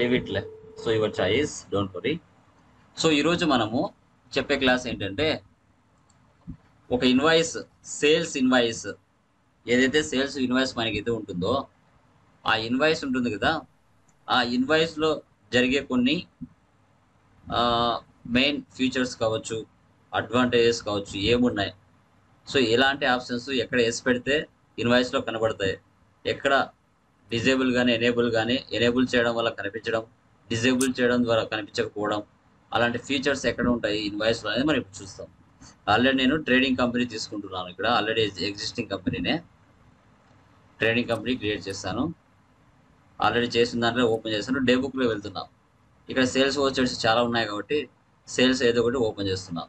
Leave ఇట్లే so your choice don't worry so ఈరోజు మనము చెప్పే క్లాస్ ఏంటంటే ఒక ఇన్వాయిస్ సేల్స్ ఇన్వాయిస్ ఏదైతే సేల్స్ ఇన్వాయిస్ మనకైతే ఉంటుందో ఆ ఇన్వాయిస్ ఉంటుంది కదా ఆ ఇన్వాయిస్లో జరిగే కొన్ని మెయిన్ ఫీచర్స్ కావచ్చు అడ్వాంటేజెస్ కావచ్చు ఏమున్నాయి సో ఎలాంటి ఆప్షన్స్ ఎక్కడ వేసి పెడితే ఇన్వాయిస్లో కనబడతాయి ఎక్కడ డిజేబుల్ కానీ ఎనేబుల్ కానీ ఎనేబుల్ చేయడం వల్ల కనిపించడం డిజేబుల్ చేయడం ద్వారా కనిపించకపోవడం అలాంటి ఫీచర్స్ ఎక్కడ ఉంటాయి ఇన్వాయిస్లో అనేది మనం ఇప్పుడు చూస్తాం ఆల్రెడీ నేను ట్రేడింగ్ కంపెనీ తీసుకుంటున్నాను ఇక్కడ ఆల్రెడీ ఎగ్జిస్టింగ్ కంపెనీనే ట్రేడింగ్ కంపెనీ క్రియేట్ చేస్తాను ఆల్రెడీ చేసిన దాంట్లో ఓపెన్ చేస్తాను డే బుక్లో వెళ్తున్నాం ఇక్కడ సేల్స్ వచ్చేసి చాలా ఉన్నాయి కాబట్టి సేల్స్ ఏదో ఒకటి ఓపెన్ చేస్తున్నాం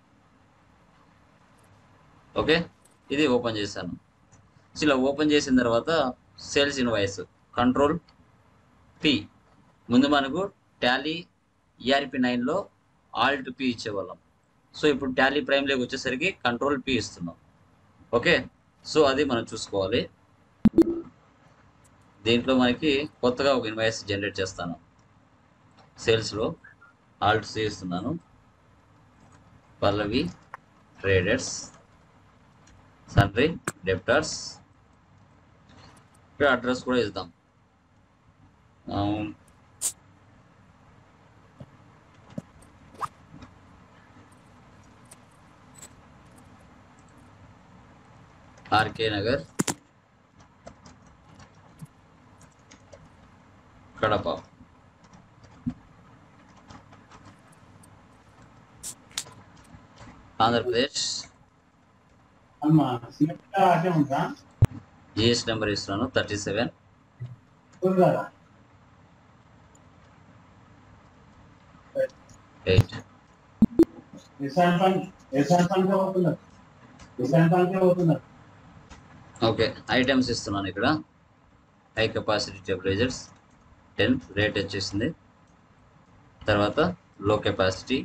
ఓకే ఇది ఓపెన్ చేశాను సో ఇలా ఓపెన్ చేసిన తర్వాత సేల్స్ ఇన్వాయిస్ కంట్రోల్ పి ముందు మనకు టాలీ ఈఆర్పి నైన్లో ఆల్ట్ పి ఇచ్చేవాళ్ళం సో ఇప్పుడు టాలీ ప్రైమ్లోకి వచ్చేసరికి కంట్రోల్ పి ఇస్తున్నాం ఓకే సో అది మనం చూసుకోవాలి దీంట్లో మనకి కొత్తగా ఒక ఇన్వాయిస్ జనరేట్ చేస్తాను సేల్స్లో ఆల్ట్ సి ఇస్తున్నాను పల్లవి ట్రేడర్స్ సన్రీ డెప్టర్స్ ఇక్కడ అడ్రస్ కూడా ఇద్దాం ఆర్కే నగర్ కడప ఆంధ్రప్రదేశ్ అమ్మా సిమెంట్ అదే ఉందా జిఎస్ నెంబర్ ఇస్తున్నాను థర్టీ సెవెన్ చూడరా eight Kisan fund Kisan fund అవుతున్నారు కిసాన్ ఫండ్ అవుతున్నారు ఓకే ఐటమ్స్ ఇస్తున్నాను ఇక్కడ high capacity temperatures ten rate వచ్చేసింది తర్వాత లో కెపాసిటీ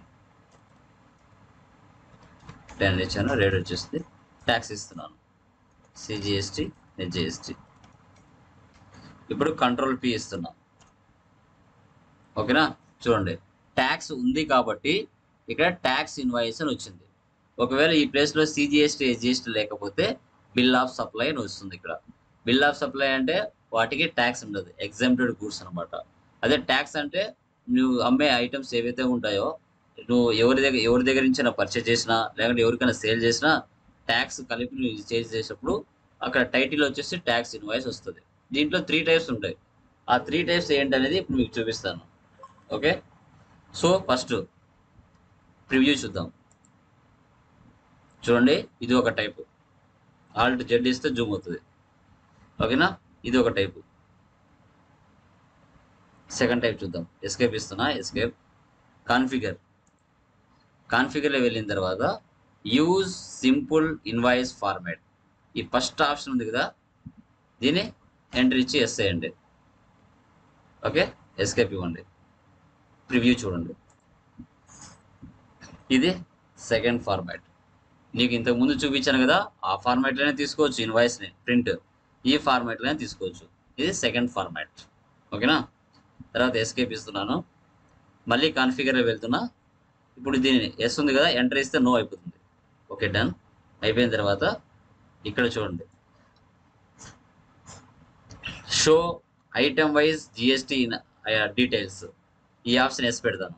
టెన్ ఇచ్చాను రేట్ వచ్చేసింది ట్యాక్స్ ఇస్తున్నాను సిజిఎస్టీ హెచ్జిఎస్టీ ఇప్పుడు కంట్రోల్ పి ఇస్తున్నాం ఓకేనా చూడండి ట్యాక్స్ ఉంది కాబట్టి ఇక్కడ ట్యాక్స్ ఇన్వాయిస్ అని వచ్చింది ఒకవేళ ఈ ప్లేస్లో సిజిఎస్టీ హెచ్జిఎస్టీ లేకపోతే బిల్ ఆఫ్ సప్లై అని వస్తుంది ఇక్కడ బిల్ ఆఫ్ సప్లై అంటే వాటికి ట్యాక్స్ ఉండదు ఎగ్జామ్టెడ్ గూడ్స్ అనమాట అదే ట్యాక్స్ అంటే నువ్వు అమ్మే ఐటమ్స్ ఏవైతే ఉంటాయో నువ్వు ఎవరి దగ్గర ఎవరి దగ్గర నుంచి పర్చేజ్ చేసినా లేకుంటే ఎవరికైనా సేల్ చేసినా ట్యాక్స్ కలిపి నువ్వు చేంజ్ చేసినప్పుడు అక్కడ టైటిల్ వచ్చేసి ట్యాక్స్ ఇన్వాయిస్ వస్తుంది దీంట్లో త్రీ టైప్స్ ఉంటాయి ఆ త్రీ టైప్స్ ఏంటనేది ఇప్పుడు మీకు చూపిస్తాను ఓకే సో ఫస్ట్ ప్రివ్యూ చూద్దాం చూడండి ఇది ఒక టైపు ఆల్ట్ జెడ్ ఇస్తే జూమ్ అవుతుంది ఓకేనా ఇది ఒక టైపు సెకండ్ టైప్ చూద్దాం ఎస్కేప్ ఇస్తున్నా ఎస్కేప్ కాన్ఫిగర్ కాన్ఫిగర్లో వెళ్ళిన తర్వాత యూజ్ సింపుల్ ఇన్వాయిస్ ఫార్మాట్ ఈ ఫస్ట్ ఆప్షన్ ఉంది కదా దీన్ని ఎంటర్ ఇచ్చి ఎస్ చేయండి ఓకే ఎస్కేప్ ఇవ్వండి ప్రివ్యూ చూడండి ఇది సెకండ్ ఫార్మాట్ నీకు ఇంతకు ముందు చూపించాను కదా ఆ ఫార్మాట్లోనే తీసుకోవచ్చు ఇన్వాయిస్ని ప్రింట్ ఈ ఫార్మాట్లోనే తీసుకోవచ్చు ఇది సెకండ్ ఫార్మాట్ ఓకేనా తర్వాత ఎస్కేప్ ఇస్తున్నాను మళ్ళీ కాన్ఫిగర్ వెళ్తున్నా ఇప్పుడు దీనిని ఎస్ ఉంది కదా ఎంటర్ ఇస్తే నో అయిపోతుంది ఓకే డన్ అయిపోయిన తర్వాత ఇక్కడ చూడండి show item wise GST details ఈ ఆప్షన్ ఎస్ పెడతాను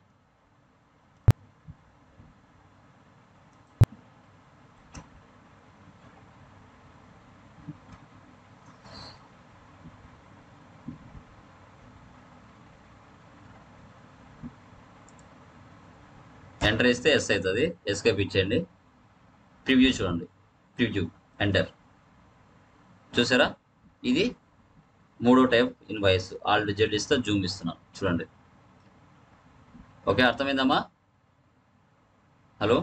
ఎంటర్ ఇస్తే ఎస్ అవుతుంది ఎస్కేప్ ఇచ్చేయండి ప్రివ్యూ చూడండి ప్రివ్యూ ఎంటర్ చూసారా ఇది మూడో టైప్ ఇన్వాయిస్ ఆల్ట్ జెడ్ ఇస్తే జూమ్ ఇస్తున్నాను చూడండి ఓకే అర్థమైందమ్మా హలో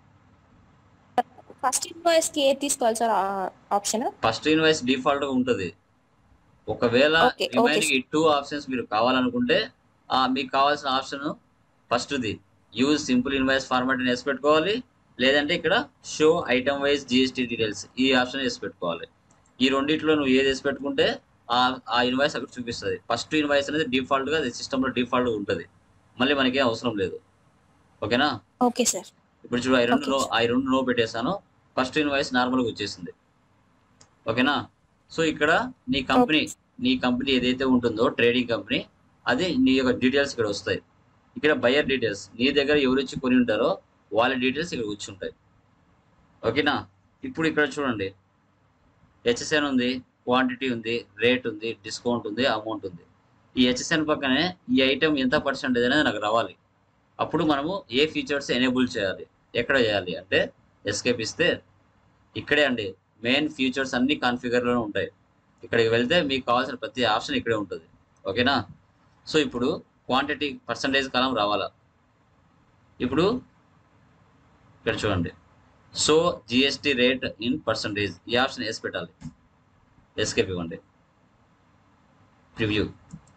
ఫస్ట్ ఇన్వాయిస్ కి ఏది తీసుకోవాలి sir option first invoice default గా ఉంటుంది ఒకవేళ Okay, okay, రిమైనింగ్ ఈ టూ ఆప్షన్స్ మీరు కావాలనుకుంటే ఆ మీకు కావాల్సిన ఆప్షన్ ఫస్ట్ది యూజ్ సింపుల్ ఇన్వాయిస్ ఫార్మాట్ వేసి పెట్టుకోవాలి లేదంటే ఇక్కడ show item wise GST details ఈ ఆప్షన్ వేసి పెట్టుకోవాలి ఈ రెండిట్లో నువ్వు ఏది వేసి పెట్టుకుంటే ఆ ఆ ఇన్వాయిస్ అక్కడ చూపిస్తుంది ఫస్ట్ ఇన్వాయిస్ అనేది డిఫాల్ట్గా సిస్టంలో డిఫాల్ట్గా ఉంటుంది మళ్ళీ మనకి ఏం అవసరం లేదు ఓకేనా ఓకే సార్ ఇప్పుడు చూడు ఐ రెండు Okay, నో sir. ఐ రెండు నో పెట్టేశాను ఫస్ట్ ఇన్వాయిస్ నార్మల్గా వచ్చేసింది ఓకేనా సో ఇక్కడ నీ కంపెనీ నీ కంపెనీ ఏదైతే ఉంటుందో ట్రేడింగ్ కంపెనీ అది నీ యొక్క డీటెయిల్స్ ఇక్కడ వస్తాయి ఇక్కడ బయర్ డీటెయిల్స్ నీ దగ్గర ఎవరు వచ్చి కొని ఉంటారో వాళ్ళ డీటెయిల్స్ ఇక్కడ వచ్చి ఉంటాయి ఓకేనా ఇప్పుడు ఇక్కడ చూడండి హెచ్ఎస్ఎన్ ఉంది క్వాంటిటీ ఉంది రేట్ ఉంది డిస్కౌంట్ ఉంది అమౌంట్ ఉంది ఈ హెచ్ఎస్ఎన్ పక్కనే ఈ ఐటెం ఎంత పర్సెంటేజ్ అనేది నాకు రావాలి అప్పుడు మనము ఏ ఫీచర్స్ ఎనేబుల్ చేయాలి ఎక్కడ చేయాలి అంటే ఎస్కేప్ ఇస్తే ఇక్కడే అండి మెయిన్ ఫీచర్స్ అన్ని కాన్ఫిగర్లోనే ఉంటాయి ఇక్కడికి వెళ్తే మీకు కావాల్సిన ప్రతి ఆప్షన్ ఇక్కడే ఉంటుంది ఓకేనా సో ఇప్పుడు క్వాంటిటీ పర్సంటేజ్ కాలం రావాలా ఇప్పుడు ఇక్కడ చూడండి so GST rate in percentage ఈ ఆప్షన్ వేసి పెట్టాలి ఎస్కేప్ ఇవ్వండి ప్రివ్యూ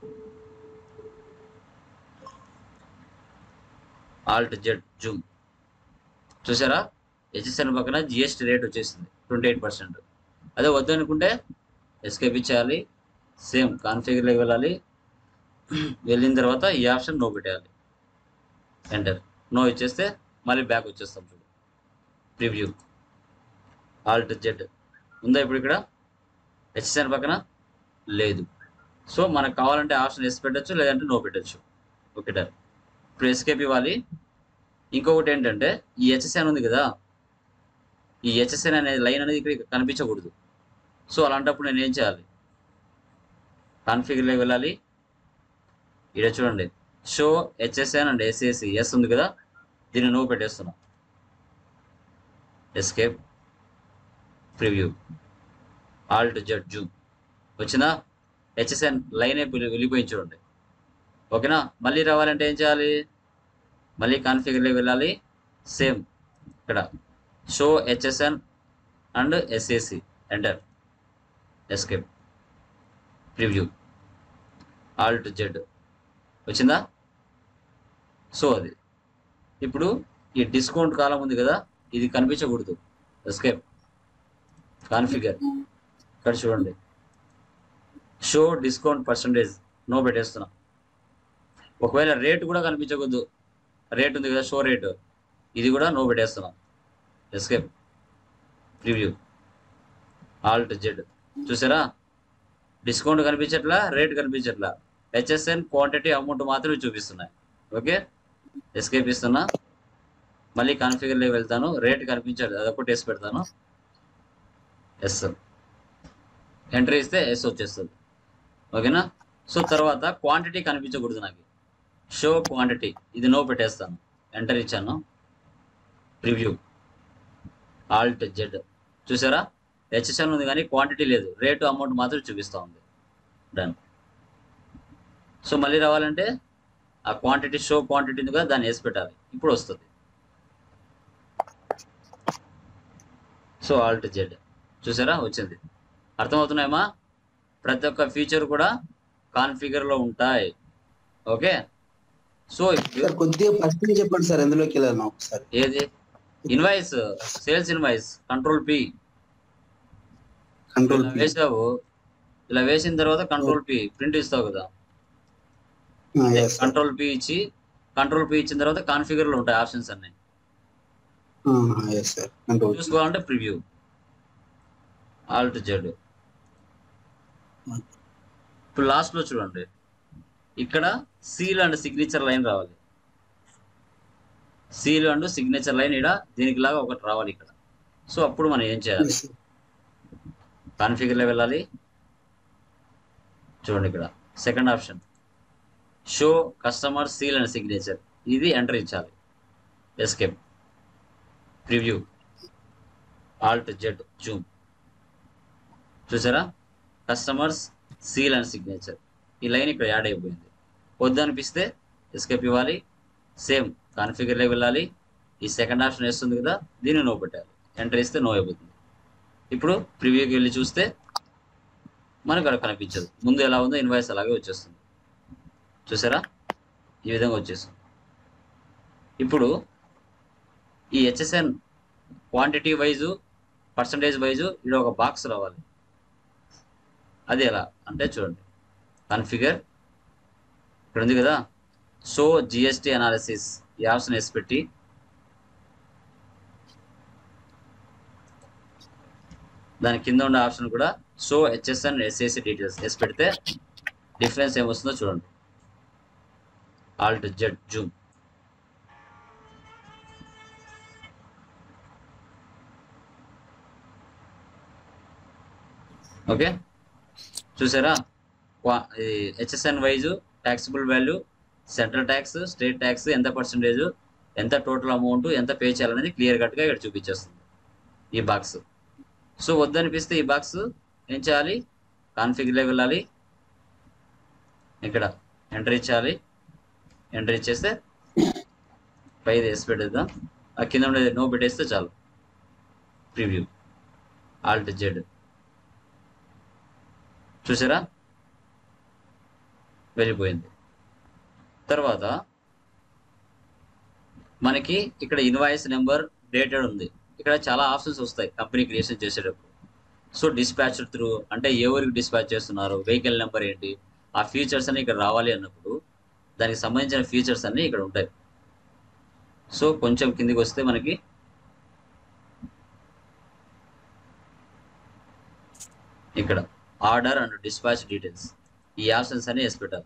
ఆల్ట్ జెడ్ జూమ్ చూసారా హెచ్ఎస్ఎన్ పక్కన జిఎస్టీ రేట్ వచ్చేసింది ట్వంటీ ఎయిట్ పర్సెంట్ అదే వద్దనుకుంటే ఎస్కేప్ ఇచ్చేయాలి సేమ్ కాన్ఫిగర్లోకి వెళ్ళాలి వెళ్ళిన తర్వాత ఈ ఆప్షన్ నో పెట్టేయాలి ఎంటర్ నో ఇచ్చేస్తే మళ్ళీ బ్యాక్ వచ్చేస్తాం చూడు ప్రివ్యూ ఆల్ట్ జెడ్ ఉందా ఇప్పుడు ఇక్కడ హెచ్ఎస్ఎన్ పక్కన లేదు సో మనకు కావాలంటే ఆప్షన్ ఎస్ పెట్టచ్చు లేదంటే నో పెట్టచ్చు ఓకే డన్ ఇప్పుడు ఎస్కేప్ ఇవ్వాలి ఇంకొకటి ఏంటంటే ఈ హెచ్ఎస్ఎన్ ఉంది కదా ఈ హెచ్ఎస్ఎన్ అనే లైన్ అనేది ఇక్కడ కనిపించకూడదు సో అలాంటప్పుడు నేను ఏం చేయాలి కాన్ఫిగర్లోకి వెళ్ళాలి ఇక్కడ చూడండి show HSN and SAC yes ఉంది కదా దీన్ని నో పెట్టేస్తున్నా escape preview alt Z zoom వచ్చిందా హెచ్ఎస్ఎన్ లైన్ వెళ్ళిపోయి చూడండి ఓకేనా మళ్ళీ రావాలంటే ఏం చేయాలి మళ్ళీ కాన్ఫిగర్లోకి వెళ్ళాలి సేమ్ ఇక్కడ show HSN and SAC enter escape preview alt Z వచ్చిందా సో అది ఇప్పుడు ఈ డిస్కౌంట్ కాలం ఉంది కదా ఇది కనిపించకూడదు ఎస్కేప్ కాన్ఫిగర్ ఇక్కడ చూడండి షో డిస్కౌంట్ పర్సంటేజ్ నో పెట్టేస్తున్నా ఒకవేళ రేట్ కూడా కనిపించకూడదు రేట్ ఉంది కదా షో రేట్ ఇది కూడా నో పెట్టేస్తున్నా ఎస్కేప్ ప్రివ్యూ ఆల్ట్ జెడ్ చూసారా డిస్కౌంట్ కనిపించట్లా రేట్ కనిపించట్లా హెచ్ఎస్ఎన్ క్వాంటిటీ అమౌంట్ మాత్రమే చూపిస్తున్నాయి ఓకే ఎస్కేప్ ఇస్తున్నా మళ్ళీ కాన్ఫిగర్లోకి వెళ్తాను రేట్ కనిపించదు అదొకటి వేసి పెడతాను ఎస్ ఎంట్రీ ఇస్తే ఎస్ వచ్చేస్తుంది ఓకేనా సో తర్వాత క్వాంటిటీ కనిపించకూడదు నాకు షో క్వాంటిటీ ఇది నో పెట్టేస్తాను ఎంటర్ ఇచ్చాను ప్రివ్యూ ఆల్ట్ జెడ్ చూసారా హెచ్ఎస్ఎన్ ఉంది కానీ క్వాంటిటీ లేదు రేటు అమౌంట్ మాత్రం చూపిస్తూ ఉంది డన్ సో మళ్ళీ రావాలంటే ఆ క్వాంటిటీ షో క్వాంటిటీ ఉంది కదా దాన్ని వేసి పెట్టాలి ఇప్పుడు వస్తుంది సో ఆల్ట్ జెడ్ చూసారా వచ్చింది అర్థమవుతున్నాయమ్మా ప్రతి ఒక్క ఫీచర్ కూడా కాన్ఫిగర్లో ఉంటాయి ఓకే సో ఇప్పుడు సార్ కొద్దిగా ఫస్ట్ చెప్పండి సార్ ఎందులోకి వెళ్ళాను ఒకసారి ఏది invoice sales invoice control P control ఇలా వేసావు ఇలా వేసిన తర్వాత కంట్రోల్ పి ప్రింట్ ఇస్తావు కదా కంట్రోల్ పి ఇచ్చి కంట్రోల్ పి ఇచ్చిన తర్వాత కాన్ఫిగర్ లో ఉంటాయి ఆప్షన్స్ అన్ని సార్ కంట్రోల్ చూసుకోవాలంటే ప్రివ్యూ ఆల్ట్ జెడ్ ఇప్పుడు లాస్ట్ లో చూడండి ఇక్కడ సీల్ అండ్ సిగ్నేచర్ లైన్ రావాలి సీల్ అండ్ సిగ్నేచర్ లైన్ ఇక్కడ దీనికి లాగా ఒకటి రావాలి ఇక్కడ సో అప్పుడు మనం ఏం చేయాలి కాన్ఫిగర్లో వెళ్ళాలి చూడండి ఇక్కడ second option show customer seal and signature ఇది ఎంటర్ ఇచ్చాలి escape preview alt Z zoom చూసారా కస్టమర్స్ సీల్ అండ్ సిగ్నేచర్ ఈ లైన్ ఇక్కడ యాడ్ అయిపోయింది వద్దనిపిస్తే ఎస్కేప్ ఇవ్వాలి సేమ్ కాన్ఫిగర్లోకి వెళ్ళాలి ఈ సెకండ్ ఆప్షన్ వేస్తుంది కదా దీన్ని నో పెట్టాలి ఎంటర్ ఇస్తే నో అయిపోతుంది ఇప్పుడు ప్రివ్యూకి వెళ్ళి చూస్తే మనకు అక్కడ కనిపించదు ముందు ఎలా ఉందో ఇన్వాయిస్ అలాగే వచ్చేస్తుంది చూసారా ఈ విధంగా వచ్చేస్తుంది ఇప్పుడు ఈ HSN quantity wise percentage wise ఇక్కడ ఒక బాక్స్ రావాలి అది ఎలా అంటే చూడండి కన్ఫిగర్ ఇక్కడ ఉంది కదా సో జిఎస్టి అనాలిసిస్ ఈ ఆప్షన్ వేసి పెట్టి దాని కింద ఉండే ఆప్షన్ కూడా షో హెచ్ఎస్ఎన్ ఎస్ఏసి డీటెయిల్స్ వేసి పెడితే డిఫరెన్స్ ఏమొస్తుందో చూడండి ఆల్ట్ జెడ్ జూమ్ ఓకే చూసారా HSN wise taxable value central tax state tax ఎంత పర్సంటేజ్ ఎంత టోటల్ అమౌంట్ ఎంత పే చేయాలనేది క్లియర్ కట్గా ఇక్కడ చూపించేస్తుంది ఈ బాక్స్ సో వద్దనిపిస్తే ఈ బాక్స్ ఏం చేయాలి కాన్ఫిగర్లోకి వెళ్ళాలి ఇక్కడ ఎంటర్ ఇచ్చేయాలి ఎంటర్ ఇచ్చేస్తే పై వేసి పెట్టేద్దాం ఆ కింద ఉండేది నో పెట్టేస్తే చాలు ప్రివ్యూ ఆల్ట్ జెడ్ చూసారా వెళ్ళిపోయింది తర్వాత మనకి ఇక్కడ ఇన్వాయిస్ నెంబర్ డేటెడ్ ఉంది ఇక్కడ చాలా ఆప్షన్స్ వస్తాయి కంపెనీ క్రియేషన్ చేసేటప్పుడు సో డిస్పాచ్ త్రూ అంటే ఎవరికి డిస్పాచ్ చేస్తున్నారు వెహికల్ నెంబర్ ఏంటి ఆ ఫీచర్స్ అన్ని ఇక్కడ రావాలి అన్నప్పుడు దానికి సంబంధించిన ఫీచర్స్ అన్ని ఇక్కడ ఉంటాయి సో కొంచెం కిందికి వస్తే మనకి ఇక్కడ ఆర్డర్ అండ్ డిస్పాచ్ డీటెయిల్స్ ఈ ఆప్షన్స్ అన్ని వేసి పెట్టాలి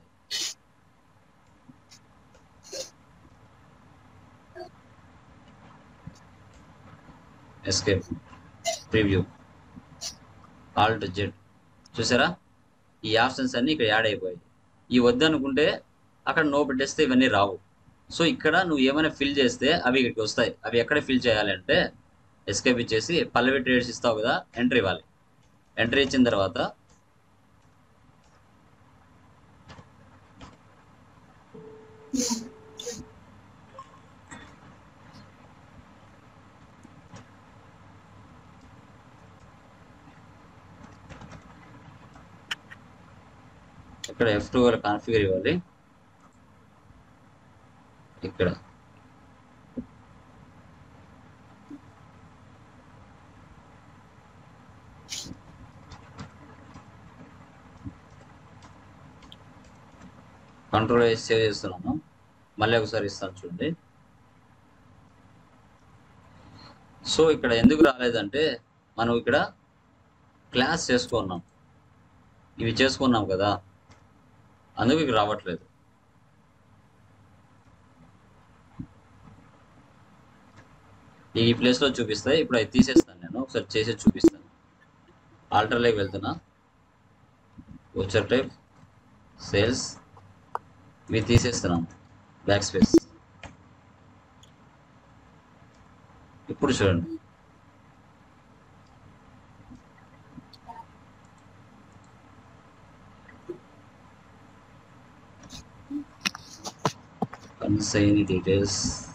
ఎస్కేప్ ప్రివ్యూ ఆల్ట్ జెడ్ చూసారా ఈ ఆప్షన్స్ అన్ని ఇక్కడ యాడ్ అయిపోయాయి ఈ వద్దనుకుంటే అక్కడ నో పెట్టేస్తే ఇవన్నీ రావు సో ఇక్కడ నువ్వు ఏమైనా ఫిల్ చేస్తే అవి ఇక్కడికి వస్తాయి అవి ఎక్కడ ఫిల్ చేయాలి అంటే ఎస్కేప్ ఇచ్చేసి పల్లవి ట్రేడ్స్ ఇస్తావు కదా ఎంట్రీ ఇవ్వాలి ఎంట్రీ ఇచ్చిన తర్వాత ఇక్కడ ఎఫ్ టూ కాన్ఫిగర్ ఇవ్వాలి ఇక్కడ కంట్రోల్ వేసి సేవ్ చేస్తున్నాను మళ్ళీ ఒకసారి ఇస్తాను చూడండి సో ఇక్కడ ఎందుకు రాలేదంటే మనం ఇక్కడ క్లాస్ చేసుకున్నాం ఇవి చేసుకున్నాం కదా అందుకు ఇక రావట్లేదు ఈ ప్లేస్లో చూపిస్తాయి ఇప్పుడు అవి తీసేస్తాను నేను ఒకసారి చేసి చూపిస్తాను ఆల్టర్లోకి వెళ్తున్నా వచ్చర్ టైప్ సేల్స్ ఇవి తీసేస్తున్నాం బ్యాక్ స్పేస్ ఇప్పుడు చూడండి consign details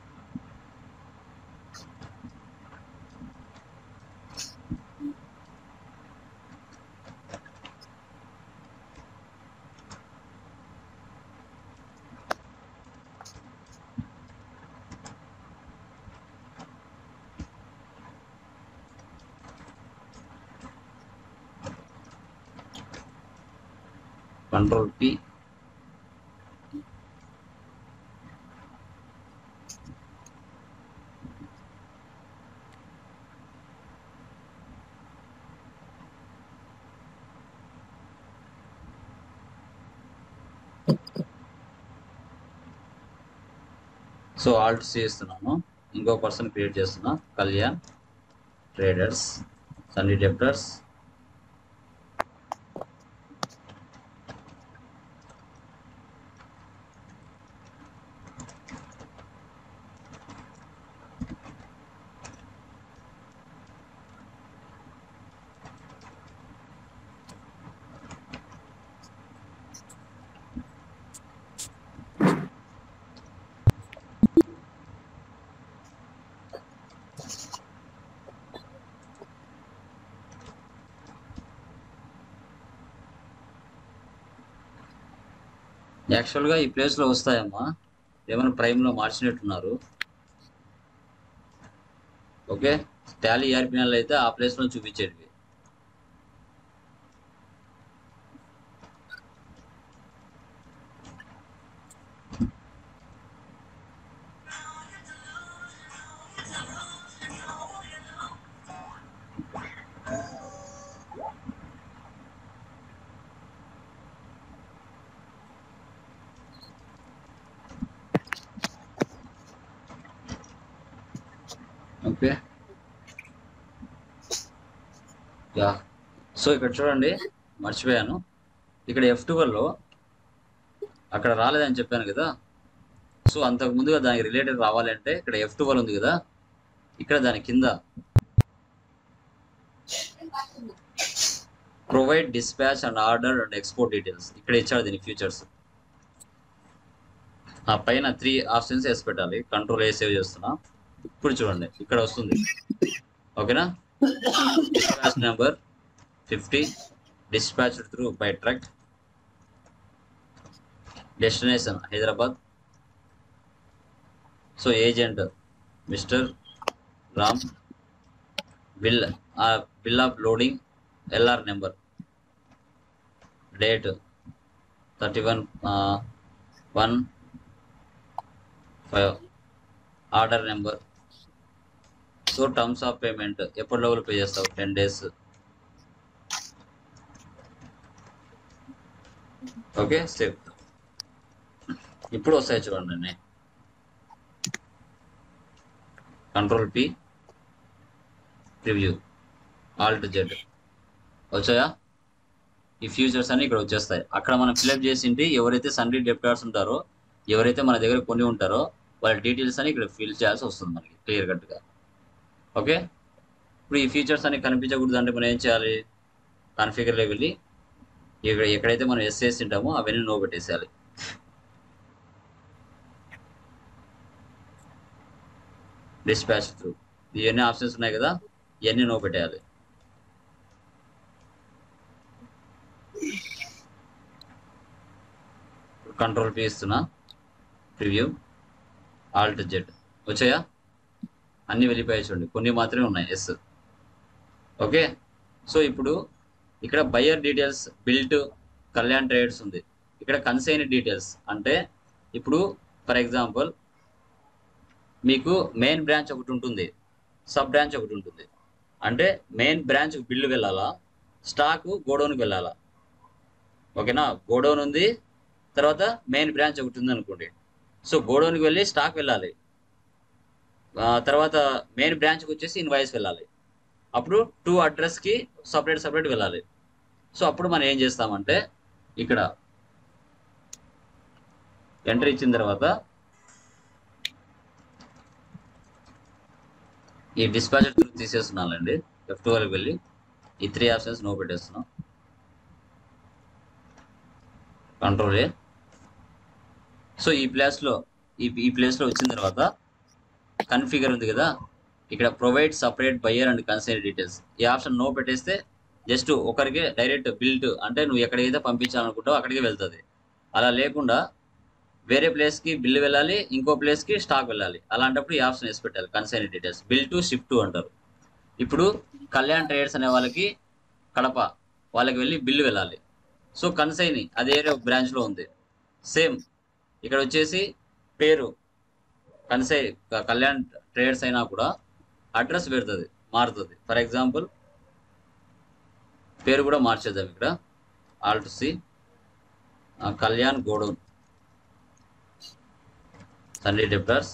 control P so alt చేస్తున్నాను ఇంకో పర్సన్ క్రియేట్ చేస్తున్నా కళ్యాణ్ ట్రేడర్స్ సన్నీ డెప్టర్స్ యాక్చువల్గా ఈ ప్లేస్లో వస్తాయమ్మా ఏమైనా ప్రైమ్లో మార్చినట్టున్నారు ఓకే టాలీ ఈఆర్పిఎల్ అయితే ఆ ప్లేస్లో చూపించేటివి ఓకే యా సో ఇక్కడ చూడండి మర్చిపోయాను ఇక్కడ ఎఫ్ లో అక్కడ రాలేదని చెప్పాను కదా సో అంతకు ముందుగా దానికి రిలేటెడ్ రావాలంటే ఇక్కడ ఎఫ్ ఉంది కదా ఇక్కడ దాని కింద provide dispatch and order and export details ఇక్కడ ఇచ్చాడు దీని ఫీచర్స్ ఆ పైన త్రీ ఆప్షన్స్ వేసి పెట్టాలి కంట్రోల్ ఏ సేవ్ చేస్తున్నా ఇప్పుడు చూడండి ఇక్కడ వస్తుంది ఓకేనా dispatch number fifty dispatch through by truck destination Hyderabad so agent mister Ram bill bill of loading LR number date thirty one one five order number so terms of payment ఎప్పటి లోపల pay చేస్తావు ten days okay save ఇప్పుడు వస్తాయి చూడండి control P preview alt Z వచ్చాయా ఈ futures అన్ని ఇక్కడ వచ్చేస్తాయి అక్కడ మనం ఫిల్అప్ చేసింటి ఎవరైతే సన్రీ డెప్టార్స్ ఉంటారో ఎవరైతే మన దగ్గర కొన్ని ఉంటారో వాళ్ళ డీటెయిల్స్ అని ఇక్కడ ఫిల్ చేయాల్సి వస్తుంది మనకి క్లియర్ కట్గా ఓకే ఇప్పుడు ఈ ఫీచర్స్ అన్ని కనిపించకూడదు అంటే మనం ఏం చేయాలి కాన్ఫిగర్లో వెళ్ళి ఇక్కడ ఎక్కడైతే మనం ఎస్ చేసి ఉంటామో అవన్నీ నో పెట్టేసేయాలి డిస్పాచ్ త్రూ ఇవన్నీ ఆప్షన్స్ ఉన్నాయి కదా ఇవన్నీ నో పెట్టేయాలి కంట్రోల్ పి ఇస్తున్నా ప్రివ్యూ ఆల్ట్ జెడ్ వచ్చాయా అన్ని వెళ్ళిపోయాయి చూడండి కొన్ని మాత్రమే ఉన్నాయి ఎస్ ఓకే సో ఇప్పుడు ఇక్కడ buyer details billed Kalyan trades ఉంది ఇక్కడ కన్సైన్ డీటెయిల్స్ అంటే ఇప్పుడు ఫర్ ఎగ్జాంపుల్ మీకు మెయిన్ బ్రాంచ్ ఒకటి ఉంటుంది సబ్ బ్రాంచ్ ఒకటి ఉంటుంది అంటే మెయిన్ బ్రాంచ్ బిల్లు వెళ్ళాలా స్టాక్ గోడౌన్కి వెళ్ళాలా ఓకేనా గోడౌన్ ఉంది తర్వాత మెయిన్ బ్రాంచ్ ఒకటి ఉంది అనుకోండి సో గోడౌన్కి వెళ్ళి స్టాక్ వెళ్ళాలి ఆ, తర్వాత మెయిన్ బ్రాంచ్కి వచ్చేసి ఇన్వాయిస్ వెళ్ళాలి అప్పుడు టూ అడ్రస్కి సపరేట్ సపరేట్ వెళ్ళాలి సో అప్పుడు మనం ఏం చేస్తామంటే ఇక్కడ ఎంటర్ ఇచ్చిన తర్వాత ఈ డిస్పాచర్ త్రూ తీసేస్తున్నానండి ఎఫ్ వరకు వెళ్ళి ఈ త్రీ ఆప్షన్స్ నో పెట్టేస్తున్నాం కంట్రోల్ ఏ సో ఈ ప్లేస్లో ఈ ఈ ప్లేస్లో వచ్చిన తర్వాత కన్ఫిగర్ ఉంది కదా ఇక్కడ provide separate buyer and consignee details ఈ ఆప్షన్ నో పెట్టేస్తే జస్ట్ ఒకరికి డైరెక్ట్ బిల్డ్ అంటే నువ్వు ఎక్కడికైతే పంపించాలనుకుంటావో అక్కడికి వెళ్తుంది అలా లేకుండా వేరే ప్లేస్కి బిల్ వెళ్ళాలి ఇంకో ప్లేస్కి స్టాక్ వెళ్ళాలి అలాంటప్పుడు ఈ ఆప్షన్ వేసి పెట్టాలి consignee details bill to ship to అంటారు ఇప్పుడు కళ్యాణ్ ట్రేడర్స్ అనే వాళ్ళకి కడప వాళ్ళకి వెళ్ళి బిల్లు వెళ్ళాలి సో కన్సైన్ అది ఏరే బ్రాంచ్లో ఉంది సేమ్ ఇక్కడ వచ్చేసి పేరు కన్సై కళ్యాణ్ ట్రేడర్స్ అయినా కూడా అడ్రస్ పెడుతుంది మారుతుంది ఫర్ ఎగ్జాంపుల్ పేరు కూడా మార్చేద్దాం ఇక్కడ alt C Kalyan godown sundry debtors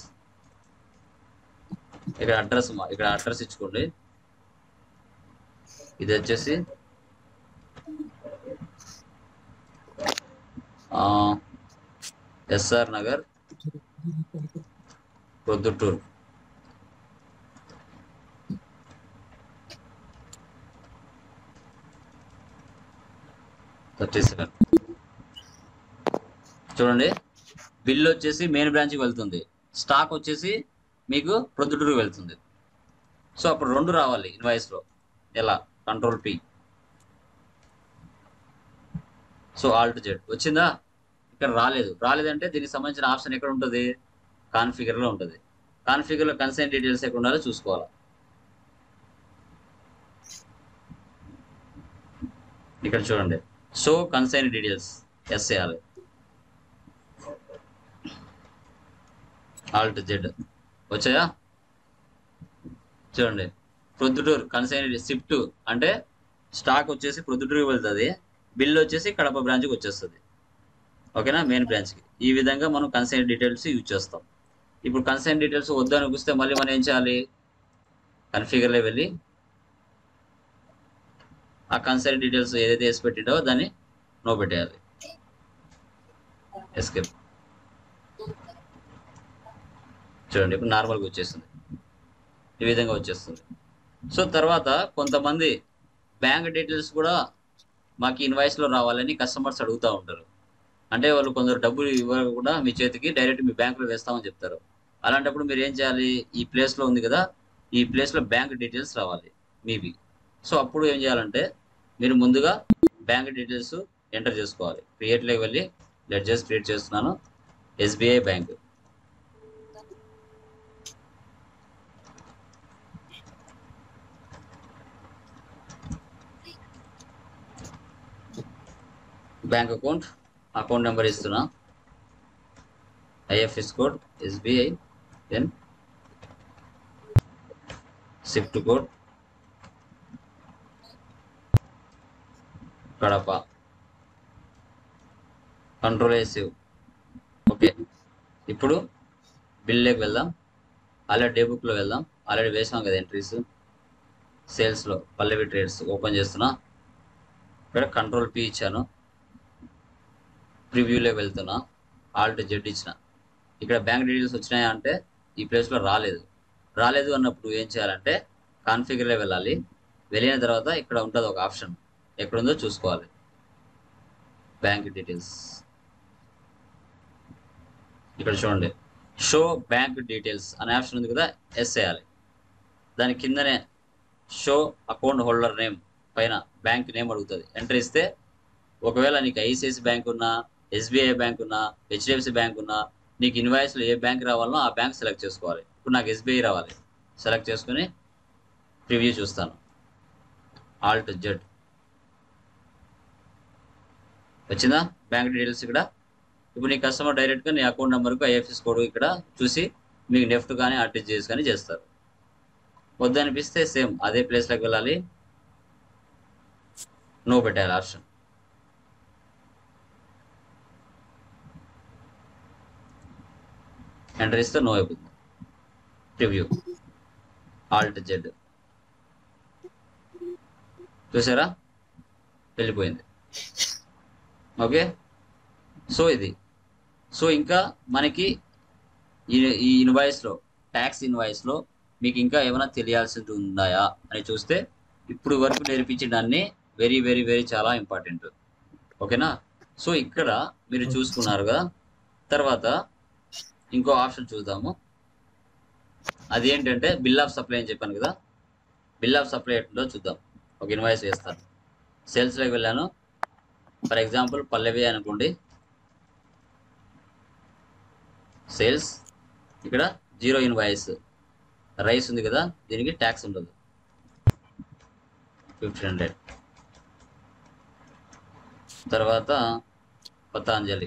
ఇక్కడ అడ్రస్ ఇక్కడ అడ్రస్ ఇచ్చుకోండి ఇది వచ్చేసి SR Nagar Proddatur thirty seven చూడండి బిల్ వచ్చేసి మెయిన్ బ్రాంచ్కి వెళ్తుంది స్టాక్ వచ్చేసి మీకు ప్రొద్దుటూరుకి వెళ్తుంది సో అప్పుడు రెండు రావాలి ఇన్వాయిస్లో ఎలా control P so alt Z వచ్చిందా ఇక్కడ రాలేదు రాలేదంటే దీనికి సంబంధించిన ఆప్షన్ ఎక్కడ ఉంటుంది కాన్ఫిగర్లో ఉంటుంది కాన్ఫిగర్లో కన్సైన్ డీటెయిల్స్ ఎక్కడ ఉండాలో చూసుకోవాలి ఇక్కడ చూడండి సో కన్సైన్ డీటెయిల్స్ ఎస్ చేయాలి ఆల్ట్ జెడ్ వచ్చాయా చూడండి ప్రొద్దుటూరు కన్సైన్ షిఫ్ట్ అంటే స్టాక్ వచ్చేసి ప్రొద్దుటూరుకి వెళ్తుంది బిల్ వచ్చేసి కడప బ్రాంచ్కి వచ్చేస్తుంది ఓకేనా మెయిన్ బ్రాంచ్కి ఈ విధంగా మనం కన్సైన్ డీటెయిల్స్ యూజ్ చేస్తాం ఇప్పుడు కన్సైన్ డీటెయిల్స్ వద్దనిపిస్తే మళ్ళీ మనం ఏం చేయాలి కన్ఫిగర్లో వెళ్ళి ఆ కన్సర్న్ డీటెయిల్స్ ఏదైతే వేసి పెట్టిండో దాన్ని నో పెట్టేయాలి ఎస్కేప్ చూడండి ఇప్పుడు నార్మల్గా వచ్చేస్తుంది ఈ విధంగా వచ్చేస్తుంది సో తర్వాత కొంతమంది బ్యాంక్ డీటెయిల్స్ కూడా మాకు ఇన్వాయిస్లో రావాలని కస్టమర్స్ అడుగుతూ ఉంటారు అంటే వాళ్ళు కొందరు డబ్బులు ఇవ్వకుండా మీ చేతికి డైరెక్ట్ మీ బ్యాంకులో వేస్తామని చెప్తారు అలాంటప్పుడు మీరు ఏం చేయాలి ఈ ప్లేస్లో ఉంది కదా ఈ ప్లేస్లో బ్యాంక్ డీటెయిల్స్ రావాలి మీవి సో అప్పుడు ఏం చేయాలంటే మీరు ముందుగా బ్యాంక్ డీటెయిల్స్ ఎంటర్ చేసుకోవాలి క్రియేట్లోకి వెళ్ళి లెడ్జెస్ క్రియేట్ చేస్తున్నాను SBI bank bank account account number ఇస్తున్నా IFS code SBI then swift code Kadapa control save okay ఇప్పుడు బిల్లోకి వెళ్దాం ఆల్రెడీ డే బుక్లో వెళ్దాం ఆల్రెడీ వేసాం కదా ఎంట్రీస్ సేల్స్లో పల్లవి ట్రేడ్స్ ఓపెన్ చేస్తున్నా ఇక్కడ కంట్రోల్ పి ఇచ్చాను ప్రివ్యూలోకి వెళ్తున్నా ఆల్ట్ జెడ్ ఇచ్చిన ఇక్కడ బ్యాంక్ డీటెయిల్స్ వచ్చినాయా అంటే ఈ ప్లేస్లో రాలేదు రాలేదు అన్నప్పుడు ఏం చేయాలంటే కాన్ఫిగర్లో వెళ్ళాలి వెళ్ళిన తర్వాత ఇక్కడ ఉంటుంది ఒక ఆప్షన్ ఎక్కడుందో చూసుకోవాలి బ్యాంక్ డీటెయిల్స్ ఇక్కడ చూడండి షో బ్యాంక్ డీటెయిల్స్ అనే ఆప్షన్ ఉంది కదా ఎస్ చేయాలి దాని కిందనే షో అకౌంట్ హోల్డర్ నేమ్ పైన బ్యాంక్ నేమ్ అడుగుతుంది ఎంటర్ ఇస్తే ఒకవేళ నీకు ఐసిఐసి బ్యాంక్ ఉన్నా ఎస్బీఐ బ్యాంక్ ఉన్నా హెచ్డిఎఫ్సి బ్యాంక్ ఉన్నా నీకు ఇన్వాయిస్లో ఏ బ్యాంక్ రావాలనో ఆ బ్యాంక్ సెలెక్ట్ చేసుకోవాలి ఇప్పుడు నాకు ఎస్బీఐ రావాలి సెలెక్ట్ చేసుకుని ప్రివ్యూ చూస్తాను ఆల్ట్ జెడ్ వచ్చిందా బ్యాంక్ డీటెయిల్స్ ఇక్కడ ఇప్పుడు నీ కస్టమర్ డైరెక్ట్గా నీ అకౌంట్ నెంబర్కు ఐఎఫ్ఎస్ కోడ్ ఇక్కడ చూసి మీకు నెఫ్ట్ కానీ ఆర్టీజీఎస్ కానీ చేస్తారు వద్దనిపిస్తే సేమ్ అదే ప్లేస్లోకి వెళ్ళాలి నో పెట్టాలి ఆప్షన్ ఎంటర్ ఇస్తే నో అయిపోతుంది ప్రివ్యూ ఆల్ట్ జెడ్ చూసారా వెళ్ళిపోయింది ఓకే సో ఇది సో ఇంకా మనకి ఈ ఈ ఇన్వాయిస్లో ట్యాక్స్ ఇన్వాయిస్లో మీకు ఇంకా ఏమైనా తెలియాల్సింది ఉందాయా అని చూస్తే ఇప్పుడు వరకు నేర్పించిన దాన్ని వెరీ వెరీ వెరీ చాలా ఇంపార్టెంట్ ఓకేనా సో ఇక్కడ మీరు చూసుకున్నారు కదా తర్వాత ఇంకో ఆప్షన్ చూద్దాము అది ఏంటంటే బిల్ ఆఫ్ సప్లై అని చెప్పాను కదా బిల్ ఆఫ్ సప్లై ఎట్లుందో చూద్దాం ఒక ఇన్వాయిస్ వేస్తాను సేల్స్లోకి వెళ్ళాను ఫర్ ఎగ్జాంపుల్ పల్లవి అనుకోండి సేల్స్ ఇక్కడ జీరో ఇన్వాయిస్ రైస్ ఉంది కదా దీనికి ట్యాక్స్ ఉండదు ఫిఫ్టీన్ హండ్రెడ్ తర్వాత పతాంజలి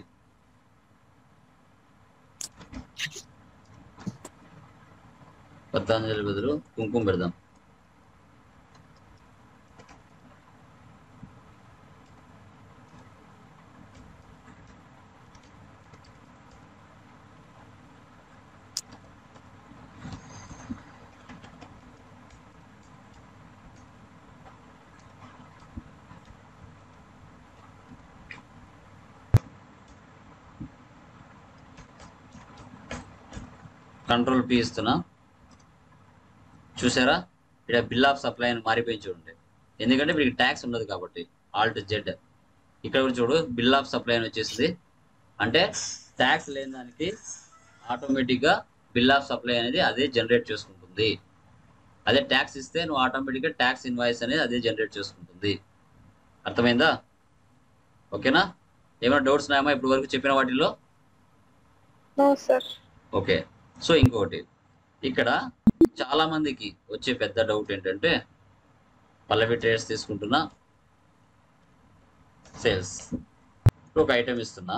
పతాంజలి బదులు కుంకుమ పెడదాం కంట్రోల్ పి ఇస్తున్నా చూసారా ఇక్కడ బిల్ ఆఫ్ సప్లై అని మారిపోయి చూడండి ఎందుకంటే ఇప్పుడు ట్యాక్స్ ఉండదు కాబట్టి ఆల్ట్ జెడ్ ఇక్కడ కూడా చూడు బిల్ ఆఫ్ సప్లై అని వచ్చేసింది అంటే ట్యాక్స్ లేని దానికి ఆటోమేటిక్గా బిల్ ఆఫ్ సప్లై అనేది అదే జనరేట్ చేసుకుంటుంది అదే ట్యాక్స్ ఇస్తే నువ్వు ఆటోమేటిక్గా ట్యాక్స్ ఇన్వాయిస్ అనేది అదే జనరేట్ చేసుకుంటుంది అర్థమైందా ఓకేనా ఏమైనా డౌట్స్ ఉన్నాయమ్మా ఇప్పుడు వరకు చెప్పిన వాటిలో నో సార్ ఓకే సో ఇంకొకటి ఇక్కడ చాలా మందికి వచ్చే పెద్ద డౌట్ ఏంటంటే పల్లవి ట్రేడ్స్ తీసుకుంటున్నా సేల్స్ ఒక ఐటెం ఇస్తున్నా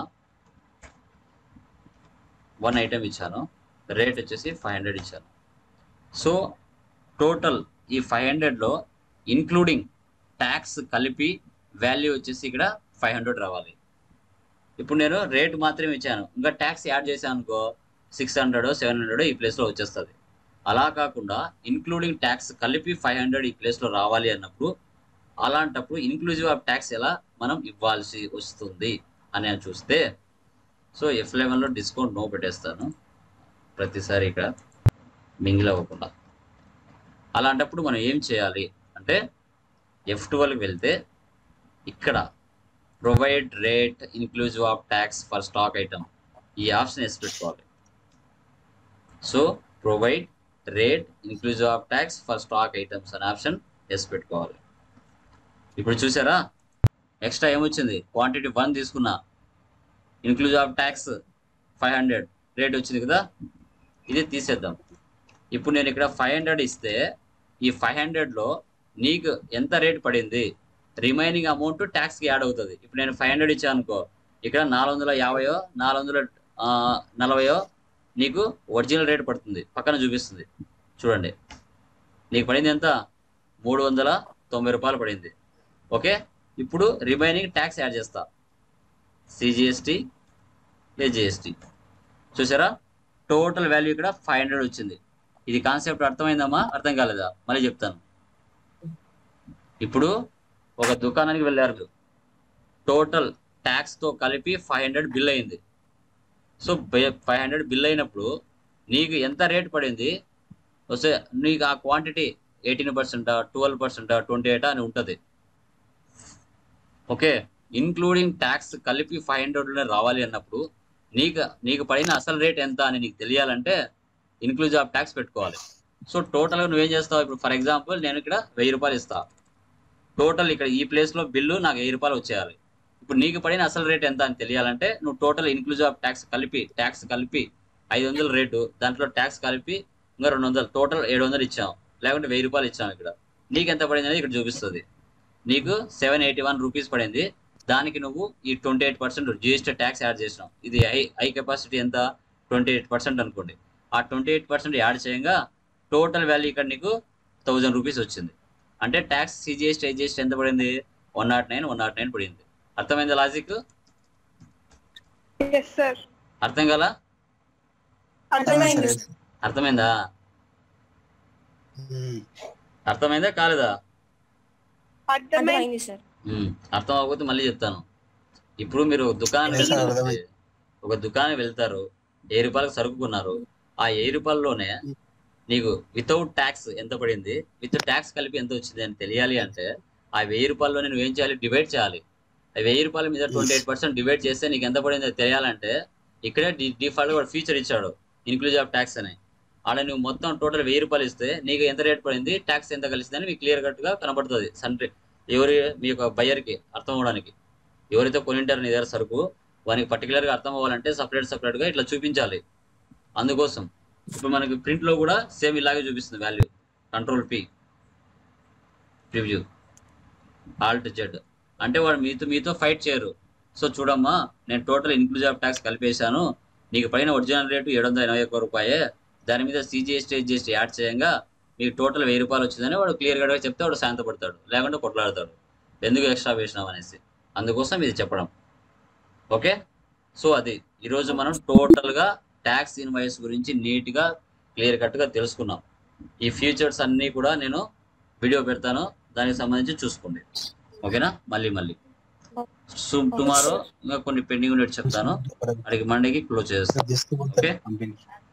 వన్ ఐటెం ఇచ్చాను రేట్ వచ్చేసి ఫైవ్ హండ్రెడ్ ఇచ్చాను సో టోటల్ ఈ ఫైవ్ హండ్రెడ్లో ఇన్క్లూడింగ్ ట్యాక్స్ కలిపి వాల్యూ వచ్చేసి ఇక్కడ ఫైవ్ హండ్రెడ్ రావాలి ఇప్పుడు నేను రేట్ మాత్రమే ఇచ్చాను ఇంకా ట్యాక్స్ యాడ్ చేశాను అనుకో సిక్స్ హండ్రెడ్ సెవెన్ హండ్రెడ్ ఈ ప్లేస్లో వచ్చేస్తుంది అలా కాకుండా ఇన్క్లూడింగ్ ట్యాక్స్ కలిపి ఫైవ్ హండ్రెడ్ ఈ ప్లేస్లో రావాలి అన్నప్పుడు అలాంటప్పుడు ఇన్క్లూజివ్ ఆఫ్ ట్యాక్స్ ఎలా మనం ఇవ్వాల్సి వస్తుంది అని అని చూస్తే సో ఎఫ్ లెవెన్లో డిస్కౌంట్ నో పెట్టేస్తాను ప్రతిసారి ఇక్కడ మింగిల్ అవ్వకుండా అలాంటప్పుడు మనం ఏం చేయాలి అంటే ఎఫ్ ట్వెల్వ్కి వెళ్తే ఇక్కడ provide rate inclusive of tax for stock item ఈ ఆప్షన్ వేసి పెట్టుకోవాలి so provide rate inclusive of tax for stock items అనే ఆప్షన్ వేసి పెట్టుకోవాలి ఇప్పుడు చూసారా ఎక్స్ట్రా ఏమొచ్చింది క్వాంటిటీ వన్ తీసుకున్నా inclusive of tax five hundred rate వచ్చింది కదా ఇది తీసేద్దాం ఇప్పుడు నేను ఇక్కడ ఫైవ్ హండ్రెడ్ ఇస్తే ఈ ఫైవ్ హండ్రెడ్లో నీకు ఎంత రేట్ పడింది రిమైనింగ్ అమౌంట్ ట్యాక్స్కి యాడ్ అవుతుంది ఇప్పుడు నేను ఫైవ్ హండ్రెడ్ ఇచ్చాను అనుకో ఇక్కడ నాలుగు వందల యాభైయో నాలుగు వందల ఆ, నలభైయో నీకు ఒరిజినల్ రేట్ పడుతుంది పక్కన చూపిస్తుంది చూడండి నీకు పడింది ఎంత మూడు వందల తొంభై రూపాయలు పడింది ఓకే ఇప్పుడు రిమైనింగ్ ట్యాక్స్ యాడ్ చేస్తా సిజిఎస్టీ ఏజిఎస్టీ చూసారా టోటల్ వాల్యూ ఇక్కడ ఫైవ్ హండ్రెడ్ వచ్చింది ఇది కాన్సెప్ట్ అర్థమైందమ్మా అర్థం కాలేదా మళ్ళీ చెప్తాను ఇప్పుడు ఒక దుకాణానికి వెళ్ళారు టోటల్ ట్యాక్స్తో కలిపి ఫైవ్ హండ్రెడ్ బిల్ అయింది సో ఫైవ్ హండ్రెడ్ బిల్ అయినప్పుడు నీకు ఎంత రేట్ పడింది వస్తే నీకు ఆ క్వాంటిటీ ఎయిటీన్ పర్సెంటా ట్వెల్వ్ పర్సెంటా ట్వంటీ ఎయిటా అని ఉంటుంది ఓకే ఇన్క్లూడింగ్ ట్యాక్స్ కలిపి ఫైవ్ హండ్రెడ్లోనే రావాలి అన్నప్పుడు నీకు నీకు పడిన అసలు రేట్ ఎంత అని నీకు తెలియాలంటే ఇన్క్లూజివ్ ఆఫ్ ట్యాక్స్ పెట్టుకోవాలి సో టోటల్గా నువ్వేం చేస్తావు ఇప్పుడు ఫర్ ఎగ్జాంపుల్ నేను ఇక్కడ వెయ్యి రూపాయలు ఇస్తా టోటల్ ఇక్కడ ఈ ప్లేస్లో బిల్లు నాకు వెయ్యి రూపాయలు వచ్చేయాలి ఇప్పుడు నీకు పడిన అసలు రేట్ ఎంత అని తెలియాలంటే నువ్వు టోటల్ ఇన్క్లూజివ్ ఆఫ్ ట్యాక్స్ కలిపి ట్యాక్స్ కలిపి ఐదు వందల రేటు దాంట్లో ట్యాక్స్ కలిపి ఇంకా రెండు వందలు టోటల్ ఏడు వందలు ఇచ్చాం లేకుంటే వెయ్యి రూపాయలు ఇచ్చాం ఇక్కడ నీకు ఎంత పడింది అనేది ఇక్కడ చూపిస్తుంది నీకు సెవెన్ ఎయిటీ వన్ రూపీస్ పడింది దానికి నువ్వు ఈ twenty eight percent GST tax add చేసినావు ఇది హై హై కెపాసిటీ ఎంత ట్వంటీ ఎయిట్ పర్సెంట్ అనుకోండి ఆ ట్వంటీ ఎయిట్ పర్సెంట్ యాడ్ చేయంగా టోటల్ వాల్యూ ఇక్కడ నీకు థౌజండ్ రూపీస్ వచ్చింది అంటే ట్యాక్స్ సిజిఎస్టీ ఐజిఎస్టీ ఎంత పడింది one not nine one not nine పడింది అర్థమైందా లాజిక్ ఎస్ సార్ అర్థం కదా అర్థమైంది సరే. అర్థమైందా ఉమ్. అర్థమైందా కాలేదా అర్థమైంది అర్థమైంది సార్ ఉమ్, అర్థం అవ్వకపోతే మళ్ళీ చెప్తాను ఇప్పుడు మీరు దుకాణానికి లేదు సార్, వెళ్తే అర్థమైంది. ఒక దుకాణానికి వెళ్తారు ఏ రూపాయలకు సరుకు కొన్నారు ఆ ఏ రూపాయల్లోనే నీకు వితౌట్ ట్యాక్స్ ఎంత పడింది విత్ ట్యాక్స్ కలిపి ఎంత వచ్చింది అని తెలియాలి అంటే ఆ వెయ్యి రూపాయల్లోనే నువ్వు ఏం చేయాలి డివైడ్ చేయాలి ఆ వెయ్యి రూపాయల మీద ట్వంటీ ఎయిట్ పర్సెంట్ డివైడ్ చేస్తే నీకు ఎంత పడిందో తెలియాలంటే ఇక్కడే డిఫాల్ట్ వాడు ఫీచర్ ఇచ్చాడు ఇన్క్లూజివ్ ఆఫ్ ట్యాక్స్ అని ఆడ నువ్వు మొత్తం టోటల్ వెయ్యి రూపాయలు ఇస్తే నీకు ఎంత రేట్ పడింది ట్యాక్స్ ఎంత కలిసిందని మీకు క్లియర్ కట్ గా కనబడుతుంది సంట్రీ ఎవరి మీ యొక్క బయ్యర్కి అర్థం అవ్వడానికి ఎవరైతే కొనింటారో నీ దగ్గర సరుకు వానికి పర్టికులర్ గా అర్థం అవ్వాలంటే సపరేట్ సపరేట్ గా ఇట్లా చూపించాలి అందుకోసం ఇప్పుడు మనకి ప్రింట్ లో కూడా సేమ్ ఇలాగే చూపిస్తుంది value control P preview alt Z అంటే వాడు మీతో మీతో ఫైట్ చేయరు సో చూడమ్మా నేను టోటల్ ఇన్క్లూజివ్ ఆఫ్ ట్యాక్స్ కలిపేశాను నీకు పైన ఒరిజినల్ రేటు ఏడు వందల ఎనభై ఒక్క రూపాయే దాని మీద సిజిఎస్టీ జిఎస్టీ యాడ్ చేయంగా మీకు టోటల్ వెయ్యి రూపాయలు వచ్చిందని వాడు క్లియర్ గా చెప్తే వాడు శాంతపడతాడు లేకుంటే కొట్లాడతాడు ఎందుకు ఎక్స్ట్రా వేసినాం అనేసి అందుకోసం ఇది చెప్పడం ఓకే సో అది ఈరోజు మనం టోటల్గా ట్యాక్స్ ఇన్వాయిస్ గురించి నీట్గా క్లియర్ కట్గా తెలుసుకున్నాం ఈ ఫీచర్స్ అన్నీ కూడా నేను వీడియో పెడతాను దానికి సంబంధించి చూసుకోండి ఓకేనా మళ్ళీ మళ్ళీ సో టుమారో ఇంకా కొన్ని పెండింగ్ ఉన్నట్టు చెప్తాను అడిగి మండేకి క్లోజ్ చేస్తాను తీసుకుపోతారు ఓకే కంపెనీకి